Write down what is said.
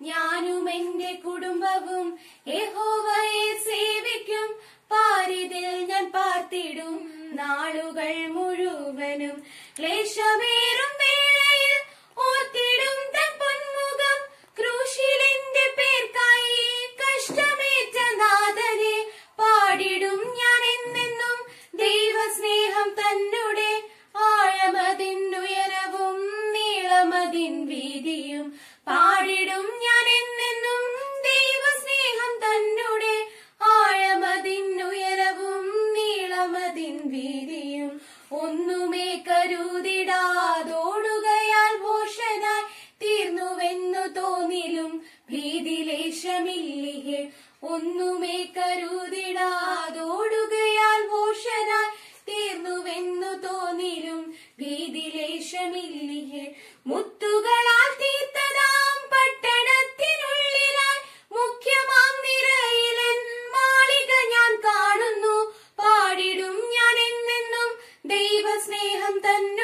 ഞാനും എന്റെ കുടുംബവും യഹോവയെ സേവിക്കും പാരിതിൽ ഞാൻ പാർത്തിടും നാളുകൾ മുഴുവനും ക്ലേശമേറും വേളയിൽ ഓർത്തിടും തൻ പൊന്മുഖം ക്രൂശിലെന്റെ പേർക്കായി കഷ്ടമേറ്റ നാഥനെ പാടിടും ഞാൻ എന്നെന്നും ദൈവസ്നേഹം തന്നെ ആഴമതിൻ ഉയരവും നീളമതിൻ വീതിയും പാടിടും ഞാൻ എന്നെന്നും ദൈവസ്നേഹം തന്നെ ആഴമതിൻ ഉയരവും നീളമതിൻ വീതിയും ഒന്നുമേ കരുതിടാതോടുകയാൽ മോശനായി തീർന്നുവെന്നു തോന്നിലും ഭീതിലേശമില്ലിഹെ ഒന്നുമേ കരുതിടാതോടുകയാൽ മോശനായി തീർന്നുവെന്നു തോന്നിലും ഭീതിലേശമില്ലിഹെ മുത്തുകളാൽ തീർത്തതാം പട്ടണത്തിനുള്ളിലായി മുഖ്യമാം നിരയിലൻ മാളിക ഞാൻ കാണുന്നു പാടിടും ഞാൻ എന്നെന്നും ദൈവസ്നേഹം തന്നെ